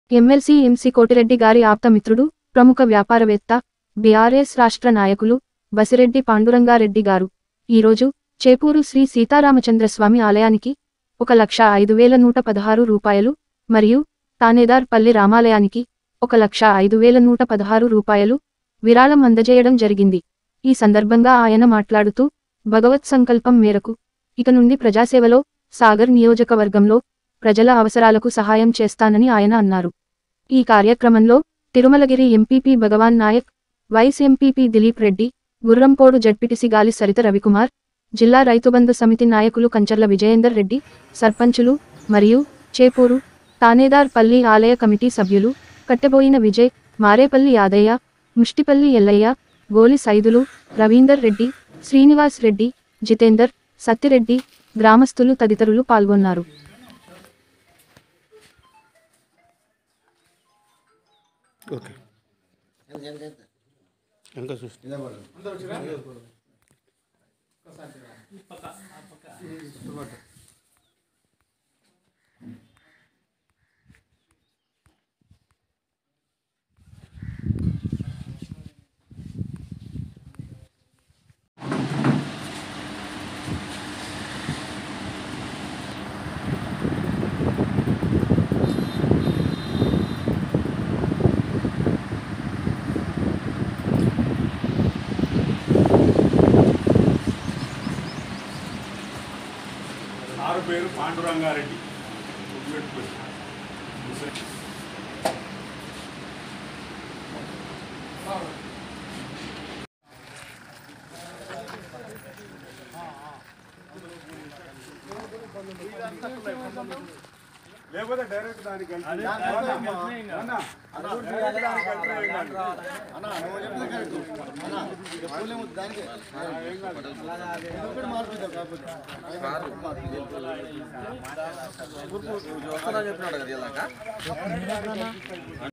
MLC MC Koti Reddy గారి ఆప్తమిత్రుడు ప్రముఖ వ్యాపారవేత్త బీఆర్ఎస్ రాష్ట్ర నాయకులు బసిరెడ్డి పాండురంగారెడ్డి గారు ఈరోజు చేపూరు శ్రీ సీతారామచంద్రస్వామి ఆలయానికి ఒక లక్ష ఐదు వేల నూట పదహారు రూపాయలు మరియు తానేదార్ పల్లి రామాలయానికి ఒక లక్ష ఐదు వేల నూట పదహారు రూపాయలు విరాళం అందజేయడం జరిగింది ఈ సందర్భంగా ఆయన మాట్లాడుతూ భగవత్ సంకల్పం మేరకు ఇక నుండి ప్రజాసేవలో సాగర్ నియోజకవర్గంలో ప్రజల అవసరాలకు సహాయం చేస్తానని ఆయన అన్నారు ఈ కార్యక్రమంలో Thirumalagiri MPP Bhagavan Naik vice MPP Dileep Reddy Gurrampode ZPTC Gali Saritha Ravikumar జిల్లా రైతుబంధు సమితి నాయకులు కంచర్ల విజయేందర్ రెడ్డి సర్పంచులు మరియు చేపూరు తానేదార్ పల్లి ఆలయ కమిటీ సభ్యులు కట్టెబోయిన విజయ్ మారేపల్లి యాదయ్య ముష్టిపల్లి ఎల్లయ్య గోలి సైదులు రవీందర్ రెడ్డి శ్రీనివాస్ రెడ్డి జితేందర్ సత్తిరెడ్డి గ్రామస్తులు తదితరులు పాల్గొన్నారు ఓకే ఇంకా చూసి సారు పేరు పాండురంగారెడ్డి గుర్తుపెట్టుకోండి. లేకపోతే డైరెక్ట్ దానికి కలిపి. అన్నా, డైరెక్ట్ దానికి కలిపి వేయండి. వస్తున్నా చెప్పినాడు కదా ఇలాగా